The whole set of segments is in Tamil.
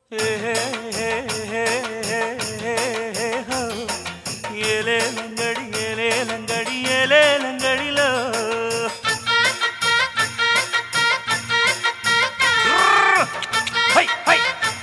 ஏலேலங்கடி ஏலேலங்கடி ஏலேலங்கடிலோ ஹை ஹை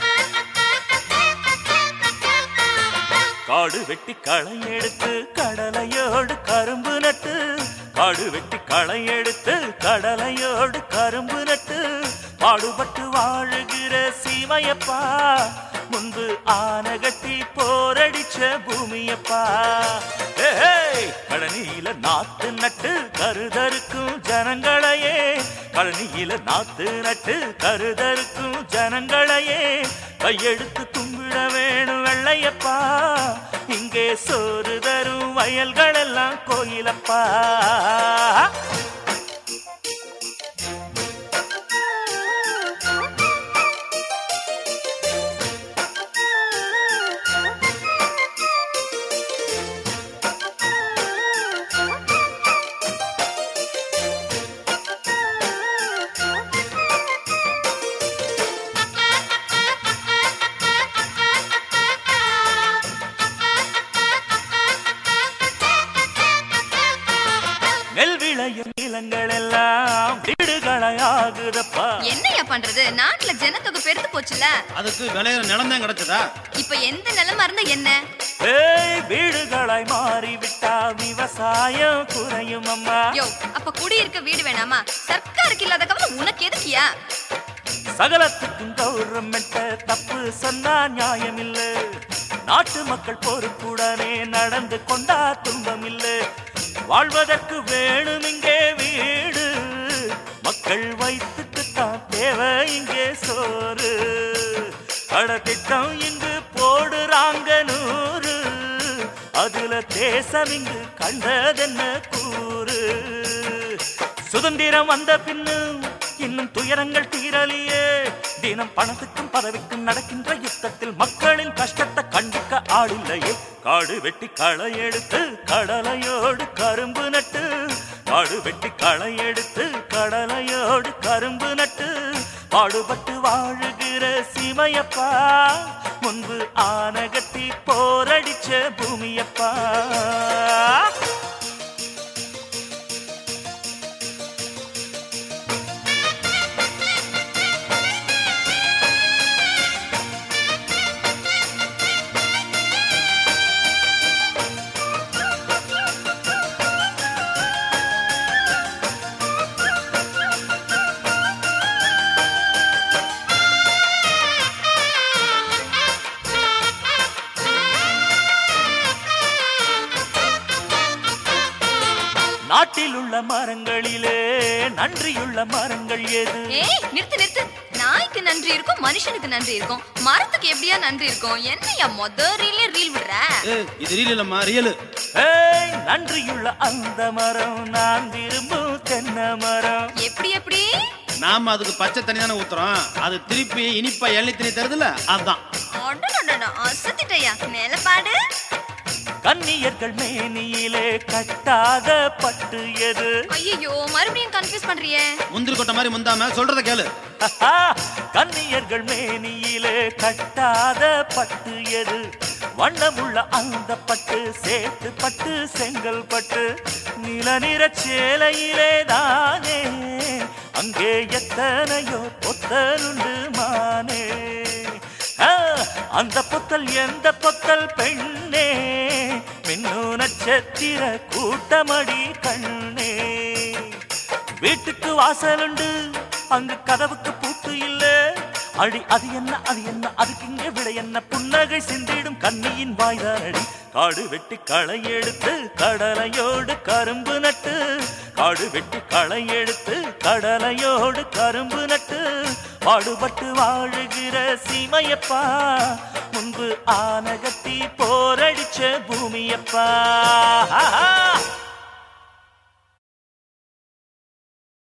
காடு வெட்டி களை எடுத்து கடலையோடு கரும்பு நட்டு காடு வெட்டி களை எடுத்து கடலையோடு கரும்பு நட்டு பாடுபட்டு வாழுகிற சீமையப்பா முன்பு ஆனகட்டி போரடிச்ச பூமியப்பா ஏய், கழனியில நாத்து நட்டு கருதருக்கும் ஜனங்களையே கழனியில நாத்து நட்டு கருதருக்கும் ஜனங்களையே கையெடுத்து கும்பிட வேணும் வெள்ளையப்பா இங்கே சோறு தரும் வயல்கள் எல்லாம் கோயிலப்பா நெல் விளையும் நிலங்கள் எல்லாம் வீடுகளை ஆகுதப்பா என்னையா பண்றது நாட்டுல ஜனத்தொகை பெருத்து போச்சுல அதுக்கு விளையிற நிலம் தான் கிடைச்சதா இப்ப எந்த நிலமா இருந்தா என்ன ஏய் வீடுகளாய் மாறிவிட்டா விவசாயம் குறையும் அம்மா யோ அப்ப குடியிருக்க வீடு வேணாமா சர்க்காருக்கு இல்லாத கவலை உனக்கு எதுக்கியா சகலத்துக்கும் கௌரவமென்ட்ட தப்பு சொன்னா நியாயம் இல்ல நாட்டு மக்கள் பொறுப்புடனே நடந்து கொண்டா துன்பம் இல்ல வாழ்வதற்கு வேணும் இங்கே வீடு மக்கள் வயிற்றுக்கு தான் தேவை இங்கே சோறு கடத்திட்டம் இங்கு போடுறாங்க நூறு அதுல தேசம் இங்கு கண்டதென்ன கூறு சுதந்திரம் வந்த பின்னும் இன்னும் துயரங்கள் தீரலியே தினம் பணத்துக்கும் பதவிக்கும் நடக்கின்ற யுத்தத்தில் மக்களின் கஷ்டத்தை கண்டிக்க ஆளில்லையே காடு வெட்டி களை எடுத்து கடலையோடு கரும்பு நட்டு காடு வெட்டி களை எடுத்து கடலையோடு கரும்பு நட்டு பாடுபட்டு வாழுகிற சீமையப்பா முன்பு ஆனகத்தி போரடிச்ச பூமியப்பா நாட்டில் உள்ள மரங்களிலே நன்றியுள்ள மரங்கள் எது ஏய் நிறுத்து நிறுத்து நாய்க்கு நன்றி இருக்கும் மனுஷனுக்கு நன்றி இருக்கும் மரத்துக்கு எப்படியா நன்றி இருக்கும் என்னையா மொத ரீலே ரீல் விடுற ஏய், இது ரீல் இல்லம்மா ரியல் ஏய் நன்றியுள்ள அந்த மரம் நான் விரும்பும் தென்னை மரம் எப்படி எப்படி நாம அதுக்கு பச்சை தண்ணி தானே ஊத்துறோம் அது திருப்பி இனிப்பா எள்ளி தண்ணி தருதுல அதான் அடடடடா, அசத்திட்டயா நிலப்பாடு கன்னியர்கள் மேனியிலே கட்டாத பட்டு எது ஐயோ மறுபடியும் கன்ஃபியூஸ் பண்றியே முந்திரி கொட்டை மாதிரி முந்தாம சொல்றத கேளு கன்னியர்கள் மேனியிலே கட்டாத பட்டு எது வண்ணமுள்ள அந்த பட்டு சேத்து பட்டு செங்கல் பட்டு நிலநிற சேலையிலே தானே அங்கே எத்தனையோ பொத்தலுண்டு மானே ஆ, அந்த பொத்தல் எந்த பொத்தல் பெண்ணே மின்னு நட்சத்திர கூட்டமடி கண்ணே வீட்டுக்கு வாசலுண்டு அங்கு கதவுக்கு பூட்டு இல்ல அடி அது என்ன அது என்ன அதுக்கு இங்கே விட என்ன புன்னகை சிந்திடும் கண்ணியின் வாய்தானடி காடு வெட்டி களை எடுத்து கடலையோடு கரும்பு நட்டு காடு வெட்டி களை எடுத்து கடலையோடு கரும்பு நட்டு பாடுபட்டு வாழுகிற சீமையப்பா முன்பு ஆனகத்தி போரடிச்ச பூமியப்பா